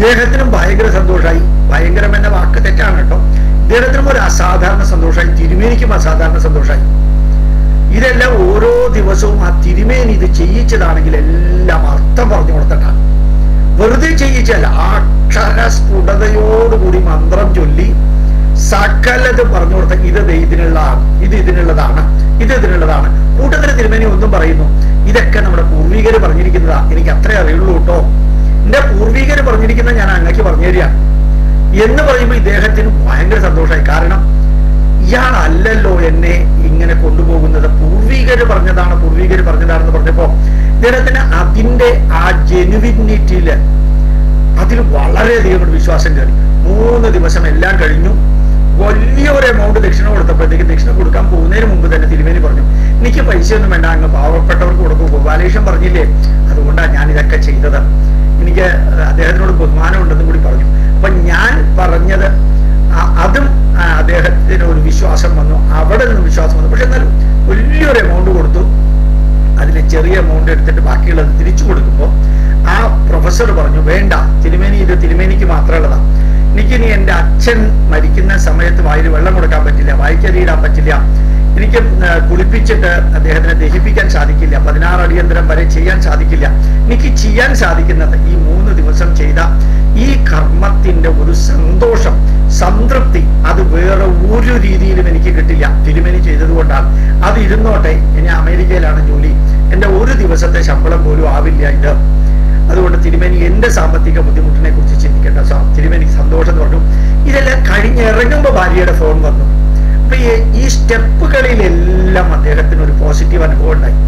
ഇദ്ദേഹത്തിനും ഭയങ്കര സന്തോഷമായി ഭയങ്കരം എന്ന വാക്ക് തെറ്റാണ് കേട്ടോ ഇദ്ദേഹത്തിനും ഒരു അസാധാരണ സന്തോഷമായി തിരുമേനിക്കും അസാധാരണ സന്തോഷമായി ഇതെല്ലാം ഓരോ ദിവസവും ആ തിരുമേനി ഇത് ചെയ്യിച്ചതാണെങ്കിൽ എല്ലാം അർത്ഥം പറഞ്ഞു കൊടുത്തിട്ടാണ് വെറുതെ ചെയ്യിച്ചല്ല അക്ഷര സ്ഫുടതയോടുകൂടി മന്ത്രം ചൊല്ലി സകലത് പറഞ്ഞു കൊടുത്ത ഇത് ദേ ഇതിനുള്ളതാണ് ഇത് ഇതിനുള്ളതാണ് ഇത് ഇതിനുള്ളതാണ് കൂട്ടത്തിൽ തിരുമേനി ഒന്നും പറയുന്നു ഇതൊക്കെ നമ്മുടെ പൂർവികര് പറഞ്ഞിരിക്കുന്നതാ എനിക്ക് അത്രേ അറിയുള്ളൂ കേട്ടോ എന്റെ പൂർവികര് പറഞ്ഞിരിക്കുന്ന ഞാൻ അങ്ങക്ക് പറഞ്ഞു തരിക എന്ന് പറയുമ്പോൾ ഇദ്ദേഹത്തിന് ഭയങ്കര സന്തോഷമായി കാരണം ഇയാളല്ലല്ലോ എന്നെ ഇങ്ങനെ കൊണ്ടുപോകുന്നത് പൂർവികര് പറഞ്ഞതാണ് പൂർവികര് പറഞ്ഞതാണെന്ന് പറഞ്ഞപ്പോ ഇദ്ദേഹത്തിന് അതിന്റെ ആ ജെനുവിനിറ്റിയില് അതിൽ വളരെയധികം ഒരു വിശ്വാസം കയറി മൂന്ന് ദിവസം എല്ലാം കഴിഞ്ഞു വലിയൊരു എമൗണ്ട് ദക്ഷിണ കൊടുത്തപ്പോഴത്തേക്ക് ദക്ഷിണ കൊടുക്കാൻ പോകുന്നതിന് മുമ്പ് തന്നെ തിരുമേനി പറഞ്ഞു എനിക്ക് പൈസയൊന്നും വേണ്ട അങ്ങ് പാവപ്പെട്ടവർക്ക് കൊടുക്കും ഗോപാലേഷൻ പറഞ്ഞില്ലേ അതുകൊണ്ടാണ് ഞാൻ ഇതൊക്കെ ചെയ്തത് എനിക്ക് അദ്ദേഹത്തിനോട് ബഹുമാനം ഉണ്ടെന്നും കൂടി പറഞ്ഞു അപ്പൊ ഞാൻ പറഞ്ഞത് ആ- അതും ആ, അദ്ദേഹത്തിന് ഒരു വിശ്വാസം വന്നു അവിടെ നിന്ന് വിശ്വാസം വന്നു പക്ഷെ എന്നാലും വലിയൊരു എമൗണ്ട് കൊടുത്തു അതിലെ ചെറിയ എമൗണ്ട് എടുത്തിട്ട് ബാക്കിയുള്ളത് തിരിച്ചു കൊടുക്കുമ്പോൾ ആ പ്രൊഫസർ പറഞ്ഞു വേണ്ട തിരുമേനി ഇത് തിരുമേനിക്ക് മാത്രമുള്ളതാ എനിക്ക് ഇനി എന്റെ അച്ഛൻ മരിക്കുന്ന സമയത്ത് വായിൽ വെള്ളം കൊടുക്കാൻ പറ്റില്ല വായിക്കരിയിടാൻ പറ്റില്ല എനിക്ക് ആ, കുളിപ്പിച്ചിട്ട് അദ്ദേഹത്തിനെ ദഹിപ്പിക്കാൻ സാധിക്കില്ല പതിനാറ് അടിയന്തരം വരെ ചെയ്യാൻ സാധിക്കില്ല എനിക്ക് ചെയ്യാൻ സാധിക്കുന്നത് ഈ മൂന്ന് ദിവസം ചെയ്ത ഈ കർമ്മത്തിന്റെ ഒരു സന്തോഷം സംതൃപ്തി അത് വേറെ ഒരു രീതിയിലും എനിക്ക് കിട്ടില്ല തിരുമേനി ചെയ്തതുകൊണ്ടാണ് അത് ഇരുന്നോട്ടെ ഇനി അമേരിക്കയിലാണ് ജോലി എന്റെ ഒരു ദിവസത്തെ ശമ്പളം പോലും ആവില്ല ഇത് അതുകൊണ്ട് തിരുമേനി എന്റെ സാമ്പത്തിക ബുദ്ധിമുട്ടിനെ കുറിച്ച് ചിന്തിക്കേണ്ട സോ തിരുമേനിക്ക് സന്തോഷം എന്ന് പറഞ്ഞു ഇതെല്ലാം കഴിഞ്ഞിറങ്ങുമ്പോ ഭാര്യയുടെ ഫോൺ വന്നു അപ്പൊ ഈ- ഈ സ്റ്റെപ്പുകളിലെല്ലാം അദ്ദേഹത്തിന് ഒരു പോസിറ്റീവ് അനുഭവം ഉണ്ടായി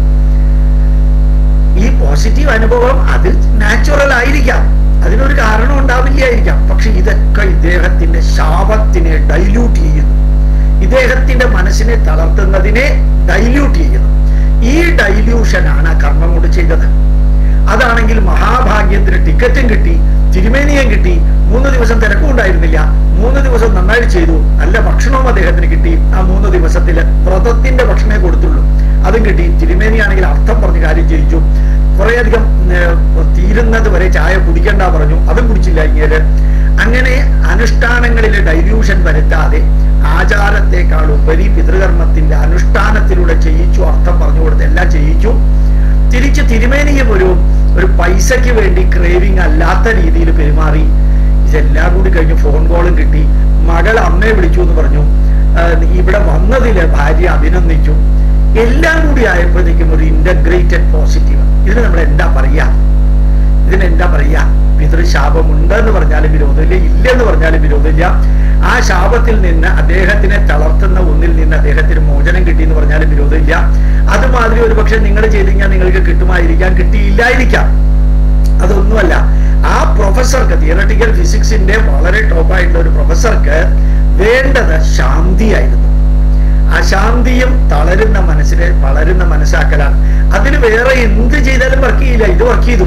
ഈ പോസിറ്റീവ് അനുഭവം അത് നാച്ചുറൽ ആയിരിക്കാം അതിനൊരു കാരണം ഉണ്ടാവില്ലായിരിക്കാം പക്ഷെ ഇതൊക്കെ ഇദ്ദേഹത്തിന്റെ ശാപത്തിനെ ഡൈല്യൂട്ട് ചെയ്യുന്നു ഇദ്ദേഹത്തിന്റെ മനസ്സിനെ തളർത്തുന്നതിനെ ഡൈല്യൂട്ട് ചെയ്യുന്നു ഈ ഡൈല്യൂഷനാണ് ആ കർമ്മം കൊണ്ട് ചെയ്തത് അതാണെങ്കിൽ മഹാഭാഗ്യത്തിന് ടിക്കറ്റും കിട്ടി തിരുമേനിയും കിട്ടി മൂന്ന് ദിവസം തിരക്കും ഉണ്ടായിരുന്നില്ല മൂന്ന് ദിവസം നന്നായി ചെയ്തു നല്ല ഭക്ഷണവും അദ്ദേഹത്തിന് കിട്ടി ആ മൂന്ന് ദിവസത്തില് വ്രതത്തിന്റെ ഭക്ഷണമേ കൊടുത്തുള്ളൂ അതും കിട്ടി തിരുമേനിയാണെങ്കിൽ അർത്ഥം പറഞ്ഞ് കാര്യം ചെയ്യിച്ചു കുറേയധികം ഏർ, തീരുന്നത് വരെ ചായ കുടിക്കണ്ട പറഞ്ഞു അതും കുടിച്ചില്ല ഇങ്ങനെ അങ്ങനെ അനുഷ്ഠാനങ്ങളിൽ ഡൈല്യൂഷൻ വരുത്താതെ ആചാരത്തെക്കാൾ ഉപരി പിതൃകർമ്മത്തിന്റെ അനുഷ്ഠാനത്തിലൂടെ ചെയ്യിച്ചു അർത്ഥം പറഞ്ഞു കൊടുത്ത് എല്ലാം ചെയ്യിച്ചു തിരിച്ച് തിരുമേനിയും ഒരു ഒരു പൈസയ്ക്ക് വേണ്ടി ക്രേവിങ് അല്ലാത്ത രീതിയിൽ പെരുമാറി ഇതെല്ലാം കൂടി കഴിഞ്ഞ് ഫോൺ കോളും കിട്ടി മകൾ അമ്മയെ വിളിച്ചു എന്ന് പറഞ്ഞു ആ, ഇവിടെ വന്നതില് ഭാര്യ അഭിനന്ദിച്ചു എല്ലാം കൂടി ആയപ്പോഴത്തേക്കും ഒരു ഇന്റഗ്രേറ്റഡ് പോസിറ്റീവ് ഇതിന് നമ്മൾ എന്താ പറയാ ഇതിന് എന്താ പറയാ പിതൃശാപം ഉണ്ടെന്ന് പറഞ്ഞാലും വിരോധമില്ല ഇല്ലെന്ന് പറഞ്ഞാലും വിരോധമില്ല ആ ശാപത്തിൽ നിന്ന് അദ്ദേഹത്തിനെ തളർത്തുന്ന ഒന്നിൽ നിന്ന് അദ്ദേഹത്തിന് മോചനം കിട്ടി എന്ന് പറഞ്ഞാലും വിരോധമില്ല അതുമാതിരി ഒരു പക്ഷെ നിങ്ങൾ ചെയ്ത് കഴിഞ്ഞാൽ നിങ്ങൾക്ക് കിട്ടുമായിരിക്കാം കിട്ടിയില്ലായിരിക്കാം അതൊന്നുമല്ല ആ പ്രൊഫസർക്ക് തിയറട്ടിക്കൽ ഫിസിക്സിന്റെ വളരെ ടോപ്പായിട്ടുള്ള ഒരു പ്രൊഫസർക്ക് വേണ്ടത് ശാന്തിയായിരുന്നു അശാന്തിയും തളരുന്ന മനസ്സിനെ വളരുന്ന മനസ്സാക്കലാണ് അതിന് വേറെ എന്ത് ചെയ്താലും വർക്ക് ചെയ്യില്ല ഇത് വർക്ക് ചെയ്തു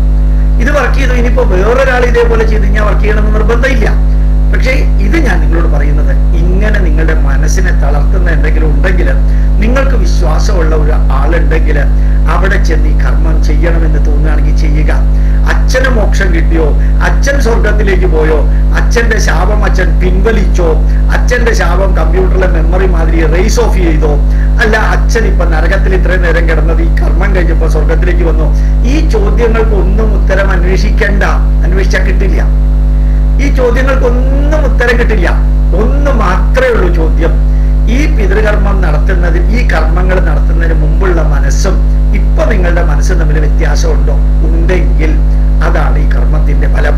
ഇത് വർക്ക് ചെയ്തു ഇനിയിപ്പോ വേറൊരാൾ ഇതേപോലെ ചെയ്ത് കഴിഞ്ഞാൽ വർക്ക് ചെയ്യണമെന്ന് നിർബന്ധമില്ല പക്ഷേ ഇത് ഞാൻ നിങ്ങളോട് പറയുന്നത് ഇങ്ങനെ നിങ്ങളുടെ മനസ്സിനെ തളർത്തുന്ന എന്തെങ്കിലും ഉണ്ടെങ്കിൽ നിങ്ങൾക്ക് വിശ്വാസമുള്ള ഒരു ആളുണ്ടെങ്കിൽ അവിടെ ചെന്ന് ഈ കർമ്മം ചെയ്യണമെന്ന് തോന്നുകയാണെങ്കിൽ ചെയ്യുക അച്ഛന് മോക്ഷം കിട്ടിയോ അച്ഛൻ സ്വർഗത്തിലേക്ക് പോയോ അച്ഛന്റെ ശാപം അച്ഛൻ പിൻവലിച്ചോ അച്ഛന്റെ ശാപം കമ്പ്യൂട്ടറിലെ മെമ്മറി മാതിരി റേസ് ഓഫ് ചെയ്തോ അല്ല അച്ഛൻ ഇപ്പൊ നരകത്തിൽ ഇത്രയും നേരം കിടന്നത് ഈ കർമ്മം കഴിഞ്ഞപ്പോ സ്വർഗത്തിലേക്ക് വന്നു ഈ ചോദ്യങ്ങൾക്ക് ഒന്നും ഉത്തരം അന്വേഷിക്കണ്ട അന്വേഷിച്ചാൽ കിട്ടില്ല ഈ ചോദ്യങ്ങൾക്കൊന്നും ഉത്തരം കിട്ടില്ല ഒന്ന് മാത്രമേ ഉള്ളൂ ചോദ്യം ഈ പിതൃകർമ്മം നടത്തുന്നതിന് ഈ കർമ്മങ്ങൾ നടത്തുന്നതിന് മുമ്പുള്ള മനസ്സും ഇപ്പൊ നിങ്ങളുടെ മനസ്സും തമ്മിൽ വ്യത്യാസമുണ്ടോ ഉണ്ടെങ്കിൽ അതാണ് ഈ കർമ്മത്തിന്റെ ഫലം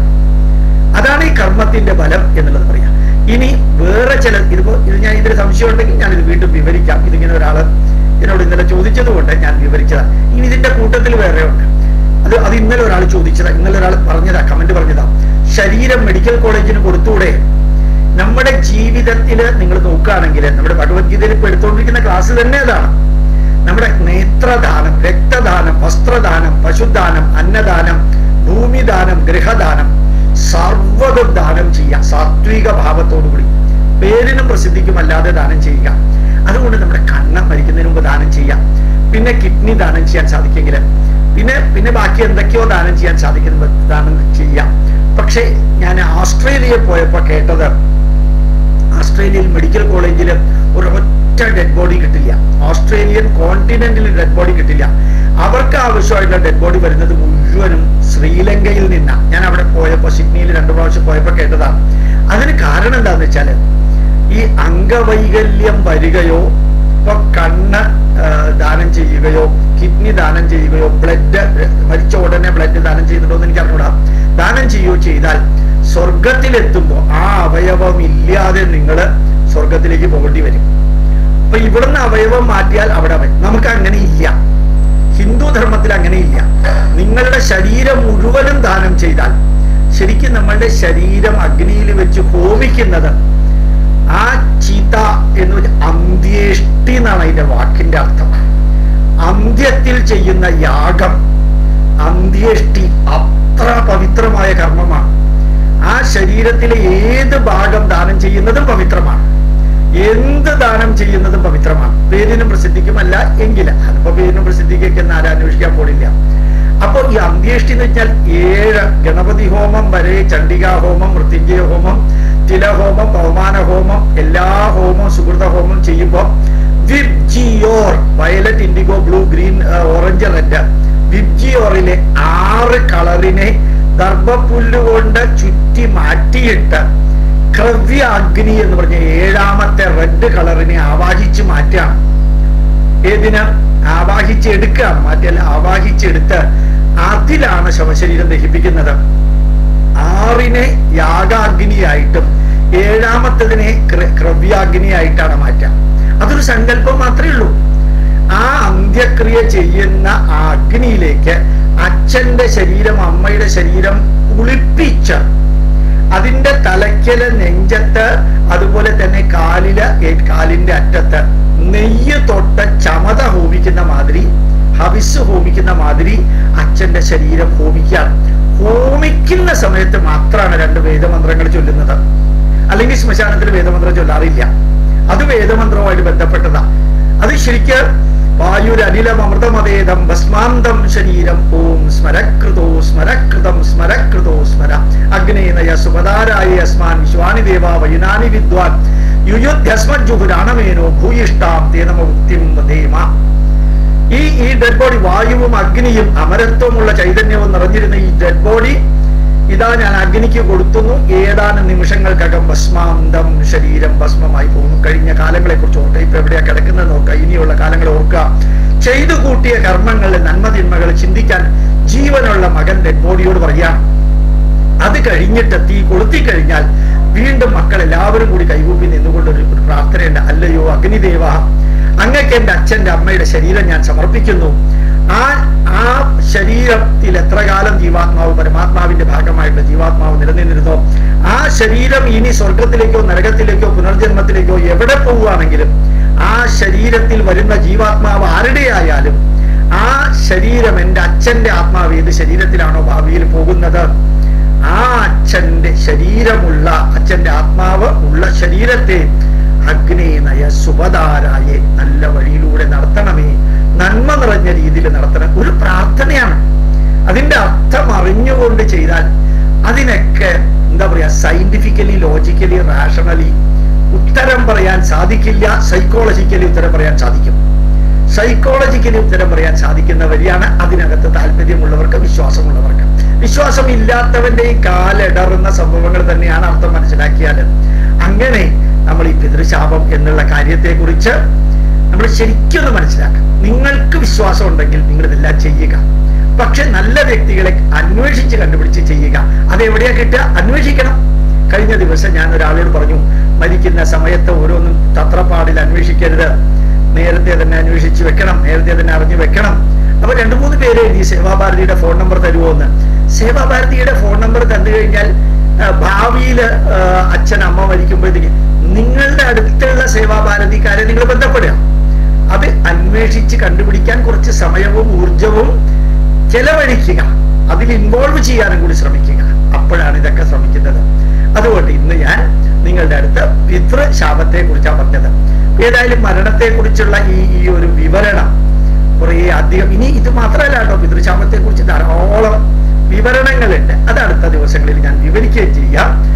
അതാണ് ഈ കർമ്മത്തിന്റെ ഫലം എന്നുള്ളത് പറയാം ഇനി വേറെ ചില ഇതിപ്പോ ഇത് ഞാൻ ഇതിന് സംശയം ഉണ്ടെങ്കിൽ ഞാൻ ഇത് വീണ്ടും വിവരിക്കാം ഇതിങ്ങനെ ഒരാള് എന്നോട് ഇന്നലെ ചോദിച്ചത് കൊണ്ട് ഞാൻ വിവരിച്ചതാ ഇനി ഇതിന്റെ കൂട്ടത്തിൽ വേറെ ഉണ്ട് അത് അത് ഇന്നലെ ഒരാൾ ചോദിച്ചതാ ഇന്നലെ ഒരാൾ പറഞ്ഞതാ കമന്റ് പറഞ്ഞതാ ശരീരം മെഡിക്കൽ കോളേജിന് കൊടുത്തൂടെ നമ്മുടെ ജീവിതത്തില് നിങ്ങൾ നോക്കുകയാണെങ്കിൽ നമ്മുടെ ഭഗവത്ഗീതയിൽ ഇപ്പൊ എടുത്തുകൊണ്ടിരിക്കുന്ന ക്ലാസ് തന്നെ അതാണ് നമ്മുടെ നേത്രദാനം രക്തദാനം വസ്ത്രദാനം പശുദാനം അന്നദാനം ഭൂമിദാനം ഗൃഹദാനം സർവ്വതും ദാനം ചെയ്യാം സാത്വിക ഭാവത്തോടുകൂടി പേരിനും പ്രസിദ്ധിക്കും അല്ലാതെ ദാനം ചെയ്യുക അതുകൊണ്ട് നമ്മുടെ കണ്ണം മരിക്കുന്നതിന് മുമ്പ് ദാനം ചെയ്യാം പിന്നെ കിഡ്നി ദാനം ചെയ്യാൻ സാധിക്കെങ്കിൽ പിന്നെ പിന്നെ ബാക്കി എന്തൊക്കെയോ ദാനം ചെയ്യാൻ സാധിക്കുന്ന ദാനം ചെയ്യാം പക്ഷേ ഓസ്ട്രേലിയ പോയപ്പോ കേട്ടത് ഓസ്ട്രേലിയയിൽ മെഡിക്കൽ കോളേജിൽ ഒരു ഒറ്റ ഡെഡ് ബോഡി കിട്ടില്ല ഓസ്ട്രേലിയൻ കോണ്ടിനെന്റിൽ ഡെഡ് ബോഡി കിട്ടില്ല അവർക്ക് ആവശ്യമായിട്ടുള്ള ഡെഡ് ബോഡി വരുന്നത് മുഴുവനും ശ്രീലങ്കയിൽ നിന്നാണ് ഞാൻ അവിടെ പോയപ്പോ സിഡ്നിയിൽ രണ്ടു പ്രാവശ്യം പോയപ്പോ കേട്ടതാണ് അതിന് കാരണം എന്താന്ന് വെച്ചാല് ഈ അംഗവൈകല്യം വരികയോ ഇപ്പൊ കണ്ണ് ആ, ദാനം ചെയ്യുകയോ കിഡ്നി ദാനം ചെയ്യുകയോ ബ്ലഡ് മരിച്ച ഉടനെ ബ്ലഡ് ദാനം ചെയ്യുന്നുണ്ടോ എന്ന് എനിക്ക് അറിഞ്ഞൂടാ ദാനം ചെയ്യുകയോ ചെയ്താൽ സ്വർഗത്തിലെത്തുമ്പോ ആ അവയവം ഇല്ലാതെ നിങ്ങൾ സ്വർഗത്തിലേക്ക് പോകേണ്ടി വരും അപ്പൊ ഇവിടുന്ന് അവയവം മാറ്റിയാൽ അവിടെ അവൻ നമുക്ക് അങ്ങനെ ഇല്ല ഹിന്ദു ധർമ്മത്തിൽ അങ്ങനെ ഇല്ല നിങ്ങളുടെ ശരീരം മുഴുവനും ദാനം ചെയ്താൽ ശരിക്കും നമ്മളുടെ ശരീരം അഗ്നിയിൽ വെച്ച് ഹോമിക്കുന്നത് ആ ചീത്ത എന്ന് വെച്ചാൽ അന്ത്യേഷ്ടി എന്നാണ് അതിന്റെ വാക്കിന്റെ അർത്ഥം അന്ത്യത്തിൽ ചെയ്യുന്ന യാഗം അന്ത്യേഷ്ടി അത്ര പവിത്രമായ കർമ്മമാണ് ആ ശരീരത്തിലെ ഏത് ഭാഗം ദാനം ചെയ്യുന്നതും പവിത്രമാണ് എന്ത് ദാനം ചെയ്യുന്നതും പവിത്രമാണ് പേരിനും പ്രസിദ്ധിക്കുമല്ല എങ്കിൽ അതിപ്പോ പേരിനും പ്രസിദ്ധിക്കൊക്കെ ആരും അന്വേഷിക്കാൻ പോണില്ല അപ്പൊ ഈ അന്ത്യേഷ്ടി എന്ന് വെച്ചാൽ ഏഴ് ഗണപതി ഹോമം വരെ ചണ്ഡികാ ഹോമം മൃത്യുഞ്ജയ ഹോമം തിലഹോമം പവമാന ഹോമം എല്ലാ ഹോമം സുഹൃത ഹോമം ചെയ്യുമ്പോൾ VIBGYOR violet indigo blue green orange red വിബ്ജിയോറിലെ ആറ് കളറിനെ ദർഭപ്പുല്ല് കൊണ്ട് ചുറ്റി മാറ്റിയിട്ട് ക്രവ്യ അഗ്നി എന്ന് പറഞ്ഞ ഏഴാമത്തെ റെഡ് കളറിനെ ആവാഹിച്ച് മാറ്റാണ് ഏതിന് ആവാഹിച്ചെടുക്കുക മാറ്റല്ല ആവാഹിച്ചെടുത്ത് അതിലാണ് ശവശരീരം ദഹിപ്പിക്കുന്നത് ആറിനെ യാഗാഗ്നിയായിട്ടും ഏഴാമത്തതിനെ ക്ര- ക്രവ്യാഗ്നിയായിട്ടാണ് മാറ്റുക അതൊരു സങ്കല്പം മാത്രമേ ഉള്ളൂ ആ അന്ത്യക്രിയ ചെയ്യുന്ന ആ അഗ്നിയിലേക്ക് അച്ഛന്റെ ശരീരം അമ്മയുടെ ശരീരം കുളിപ്പിച്ച് അതിന്റെ തലയ്ക്കല് നെഞ്ചത്ത് അതുപോലെ തന്നെ കാലില് ഏ- കാലിന്റെ അറ്റത്ത് നെയ്യ് തൊട്ട ചമത ഹോമിക്കുന്ന മാതിരി ഹവിസ് ഹോമിക്കുന്ന മാതിരി അച്ഛന്റെ ശരീരം ഹോമിക്കുകയാണ് ഹോമിക്കുന്ന സമയത്ത് മാത്രമാണ് രണ്ട് വേദമന്ത്രങ്ങൾ ചൊല്ലുന്നത് അല്ലെങ്കിൽ ശ്മശാനത്തിൽ വേദമന്ത്രം ചൊല്ലാറില്ല അത് വേദമന്ത്രവുമായിട്ട് ബന്ധപ്പെട്ടതാ അത് ശരിക്ക് വായുരനിലം അമൃതമതേദം ഭസ്മാന്തം ശരീരം ഓം സ്മരകൃതോ സ്മരകൃതം സ്മരകൃതോ സ്മര അഗ്നേനയ സുപദാരായ അസ്മാൻ വിശ്വാനി ദേവ വൈനാനി വിദ്വാൻ യുയുദ്ധസ്മജ്ജുഹുരാണമേനോ ഭൂയിഷ്ടാം തേനമുക്തിം വധേമ ഈ ഈ ഡെഡ് ബോഡി വായുവും അഗ്നിയും അമരത്വമുള്ള ചൈതന്യവും നിറഞ്ഞിരുന്ന ഈ ഡെഡ് ബോഡി ഇതാ ഞാൻ അഗ്നിക്ക് കൊടുത്തുന്നു ഏതാനും നിമിഷങ്ങൾക്കകം ഭസ്മാന്തം ശരീരം ഭസ്മമായി പോകുന്നു കഴിഞ്ഞ കാലങ്ങളെ കുറിച്ച് ഓർക്കുക ഇപ്പൊ എവിടെയാ കിടക്കുന്നത് നോക്കുക ഇനിയുള്ള കാലങ്ങൾ ഓർക്കുക ചെയ്തു കൂട്ടിയ കർമ്മങ്ങളിൽ നന്മതിന്മകൾ ചിന്തിക്കാൻ ജീവനുള്ള മകൻ ഡെഡ് ബോഡിയോട് പറയാം അത് കഴിഞ്ഞിട്ട് തീ കൊളുത്തി കഴിഞ്ഞാൽ വീണ്ടും മക്കൾ എല്ലാവരും കൂടി കൈകൂപ്പി നിന്നുകൊണ്ട് ഒരു ഒരു പ്രാർത്ഥനയുണ്ട് അല്ലയോ അഗ്നിദേവ അങ്ങക്ക് എന്റെ അച്ഛന്റെ അമ്മയുടെ ശരീരം ഞാൻ സമർപ്പിക്കുന്നു ആ ആ ശരീരത്തിൽ എത്ര കാലം ജീവാത്മാവ് പരമാത്മാവിന്റെ ഭാഗമായിട്ട് ജീവാത്മാവ് നിലനിന്നിരുന്നോ ആ ശരീരം ഇനി സ്വർഗത്തിലേക്കോ നരകത്തിലേക്കോ പുനർജന്മത്തിലേക്കോ എവിടെ പോവുകയാണെങ്കിലും ആ ശരീരത്തിൽ വരുന്ന ജീവാത്മാവ് ആരുടെയായാലും ആ ശരീരം എന്റെ അച്ഛന്റെ ആത്മാവ് ഏത് ശരീരത്തിലാണോ ഭാവിയിൽ പോകുന്നത് ആ അച്ഛന്റെ ശരീരമുള്ള അച്ഛന്റെ ആത്മാവ് ഉള്ള ശരീരത്തെ അഗ്നേനയ സുപതാരായെ നല്ല വഴിയിലൂടെ നടത്തണമേ നന്മ നിറഞ്ഞ രീതിയിൽ നടത്തണം ഒരു പ്രാർത്ഥനയാണ് അതിന്റെ അർത്ഥം അറിഞ്ഞുകൊണ്ട് ചെയ്താൽ അതിനൊക്കെ എന്താ പറയാ സയന്റിഫിക്കലി ലോജിക്കലി റാഷണലി ഉത്തരം പറയാൻ സാധിക്കില്ല സൈക്കോളജിക്കലി ഉത്തരം പറയാൻ സാധിക്കും സൈക്കോളജിക്കലി ഉത്തരം പറയാൻ സാധിക്കുന്ന വഴിയാണ് അതിനകത്ത് താല്പര്യമുള്ളവർക്ക് വിശ്വാസമുള്ളവർക്ക് വിശ്വാസം ഇല്ലാത്തവന്റെ ഈ കാലിടറുന്ന സംഭവങ്ങൾ തന്നെയാണ് അർത്ഥം മനസ്സിലാക്കിയാൽ അങ്ങനെ നമ്മൾ ഈ പിതൃശാപം എന്നുള്ള കാര്യത്തെ കുറിച്ച് നമ്മൾ ശരിക്കൊന്ന് മനസ്സിലാക്കാം നിങ്ങൾക്ക് വിശ്വാസം ഉണ്ടെങ്കിൽ നിങ്ങൾ ഇതെല്ലാം ചെയ്യുക പക്ഷെ നല്ല വ്യക്തികളെ അന്വേഷിച്ച് കണ്ടുപിടിച്ച് ചെയ്യുക അത് എവിടെയാ കിട്ടുക അന്വേഷിക്കണം കഴിഞ്ഞ ദിവസം ഞാൻ ഒരാളോട് പറഞ്ഞു മരിക്കുന്ന സമയത്ത് ഓരോന്നും തത്രപ്പാടിൽ അന്വേഷിക്കരുത് നേരത്തെ തന്നെ അന്വേഷിച്ച് വെക്കണം നേരത്തെ തന്നെ അറിഞ്ഞു വെക്കണം അപ്പൊ രണ്ടു മൂന്ന് പേര് എഴുതി സേവാഭാരതിയുടെ ഫോൺ നമ്പർ തരുമോ എന്ന് സേവാഭാരതിയുടെ ഫോൺ നമ്പർ തന്നു കഴിഞ്ഞാൽ ആ, ഭാവിയില് ആ, അച്ഛൻ അമ്മ മരിക്കുമ്പോഴത്തേക്ക് നിങ്ങളുടെ അടുത്തുള്ള സേവാഭാരതിക്കാരെ നിങ്ങൾ ബന്ധപ്പെടുക അത് അന്വേഷിച്ച് കണ്ടുപിടിക്കാൻ കുറച്ച് സമയവും ഊർജവും ചെലവഴിക്കുക അതിൽ ഇൻവോൾവ് ചെയ്യാനും കൂടി ശ്രമിക്കുക അപ്പോഴാണ് ഇതൊക്കെ ശ്രമിക്കുന്നത് അതുകൊണ്ട് ഇന്ന് ഞാൻ നിങ്ങളുടെ അടുത്ത് പിതൃശാപത്തെ കുറിച്ചാണ് പറഞ്ഞത് ഏതായാലും മരണത്തെ കുറിച്ചുള്ള ഈ ഈ ഒരു വിവരണം കുറെ അധികം ഇനി ഇത് മാത്രമല്ല കേട്ടോ പിതൃശാപത്തെ കുറിച്ച് ധാരാളം വിവരണങ്ങളുണ്ട് അത് അടുത്ത ദിവസങ്ങളിൽ ഞാൻ വിവരിക്കുകയും ചെയ്യാം അത്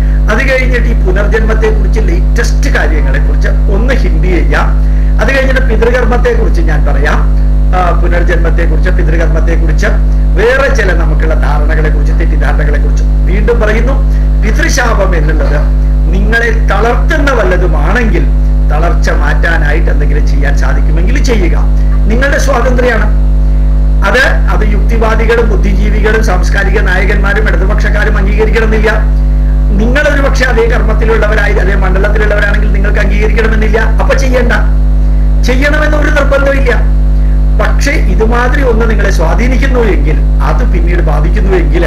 കഴിഞ്ഞിട്ട് ഈ പുനർജന്മത്തെ കുറിച്ച് ലേറ്റസ്റ്റ് കാര്യങ്ങളെ കുറിച്ച് ഒന്ന് ഹിന്ദി ചെയ്യാം അത് കഴിഞ്ഞിട്ട് പിതൃകർമ്മത്തെ കുറിച്ച് ഞാൻ പറയാം ആ, പുനർജന്മത്തെ കുറിച്ച് പിതൃകർമ്മത്തെ കുറിച്ച് വേറെ ചില നമുക്കുള്ള ധാരണകളെ കുറിച്ച് തെറ്റിദ്ധാരണകളെ കുറിച്ച് വീണ്ടും പറയുന്നു പിതൃശാപം എന്നുള്ളത് നിങ്ങളെ തളർത്തുന്ന വല്ലതുമാണെങ്കിൽ തളർച്ച മാറ്റാനായിട്ട് എന്തെങ്കിലും ചെയ്യാൻ സാധിക്കുമെങ്കിൽ ചെയ്യുക നിങ്ങളുടെ സ്വാതന്ത്ര്യമാണ് അത് അത് യുക്തിവാദികളും ബുദ്ധിജീവികളും സാംസ്കാരിക നായകന്മാരും ഇടതുപക്ഷക്കാരും അംഗീകരിക്കണമെന്നില്ല നിങ്ങൾ ഒരു പക്ഷെ അതേ കർമ്മത്തിലുള്ളവരായി അതേ മണ്ഡലത്തിലുള്ളവരാണെങ്കിൽ നിങ്ങൾക്ക് അംഗീകരിക്കണമെന്നില്ല അപ്പൊ ചെയ്യണ്ട ചെയ്യണമെന്ന് ഒരു നിർബന്ധമില്ല പക്ഷെ ഇതുമാതിരി ഒന്ന് നിങ്ങളെ സ്വാധീനിക്കുന്നു എങ്കിൽ അത് പിന്നീട് ബാധിക്കുന്നു എങ്കിൽ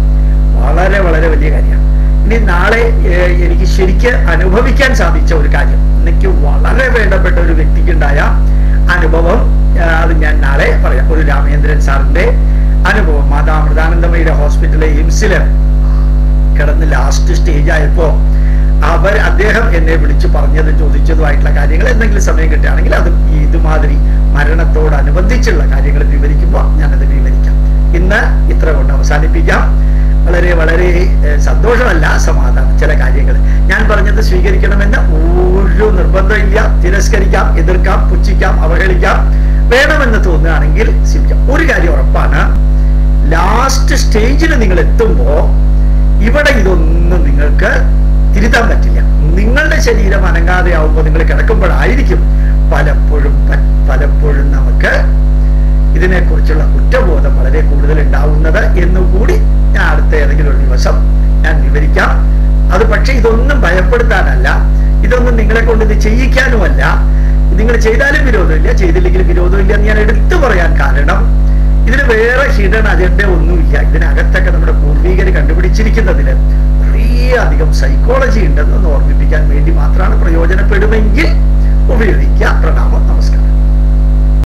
വളരെ വളരെ വലിയ കാര്യമാണ് ഇനി നാളെ ഏഹ്, എനിക്ക് ശരിക്ക് അനുഭവിക്കാൻ സാധിച്ച ഒരു കാര്യം എനിക്ക് വളരെ വേണ്ടപ്പെട്ട ഒരു വ്യക്തിക്കുണ്ടായ അനുഭവം ആഹ്, അത് ഞാൻ നാളെ പറയാം ഒരു രാമേന്ദ്രൻ സാറിന്റെ അനുഭവം മാതാ അമൃതാനന്ദമയുടെ ഹോസ്പിറ്റലിലെ എയിംസില് കിടന്ന് ലാസ്റ്റ് സ്റ്റേജ് ആയപ്പോ അവർ അദ്ദേഹം എന്നെ വിളിച്ചു പറഞ്ഞതും ചോദിച്ചതുമായിട്ടുള്ള കാര്യങ്ങൾ എന്തെങ്കിലും സമയം കിട്ടുകയാണെങ്കിൽ അത് ഈ ഇതുമാതിരി മരണത്തോടനുബന്ധിച്ചുള്ള കാര്യങ്ങൾ വിവരിക്കുമ്പോൾ ഞാനത് വിവരിക്കാം ഇന്ന് ഇത്ര കൊണ്ട് അവസാനിപ്പിക്കാം വളരെ വളരെ ഏഹ്, സന്തോഷമല്ല സമാധാനം ചില കാര്യങ്ങൾ ഞാൻ പറഞ്ഞത് സ്വീകരിക്കണമെന്ന് ഒരു നിർബന്ധമില്ല തിരസ്കരിക്കാം എതിർക്കാം പുച്ഛിക്കാം അവഹേളിക്കാം വേണമെന്ന് തോന്നുകയാണെങ്കിൽ സ്വീകരിക്കാം ഒരു കാര്യം ഉറപ്പാണ് ലാസ്റ്റ് സ്റ്റേജിൽ നിങ്ങൾ എത്തുമ്പോ ഇവിടെ ഇതൊന്നും നിങ്ങൾക്ക് തിരുത്താൻ പറ്റില്ല നിങ്ങളുടെ ശരീരം അനങ്ങാതെ ആവുമ്പോൾ നിങ്ങൾ കിടക്കുമ്പോഴായിരിക്കും പലപ്പോഴും പ- പലപ്പോഴും നമുക്ക് ഇതിനെക്കുറിച്ചുള്ള കുറ്റബോധം വളരെ കൂടുതൽ ഉണ്ടാവുന്നത് എന്നുകൂടി ഞാൻ അടുത്ത ഏതെങ്കിലും ഒരു ദിവസം ഞാൻ വിവരിക്കാം അത് പക്ഷെ ഇതൊന്നും ഭയപ്പെടുത്താനല്ല ഇതൊന്നും നിങ്ങളെ കൊണ്ട് ഇത് ചെയ്യിക്കാനുമല്ല നിങ്ങൾ ചെയ്താലും വിരോധമില്ല ചെയ്തില്ലെങ്കിലും വിരോധമില്ല എന്ന് ഞാൻ എടുത്തു പറയാൻ കാരണം ഇതിന് വേറെ ഹിഡൻ അജണ്ട ഒന്നുമില്ല ഇതിനകത്തൊക്കെ നമ്മുടെ പൂർവികർ കണ്ടുപിടിച്ചിരിക്കുന്നതിന് കുറേ അധികം സൈക്കോളജി ഉണ്ടെന്ന് ഒന്ന് ഓർമ്മിപ്പിക്കാൻ വേണ്ടി മാത്രമാണ് പ്രയോജനപ്പെടുമെങ്കിൽ ഉപയോഗിക്കുക പ്രണാമം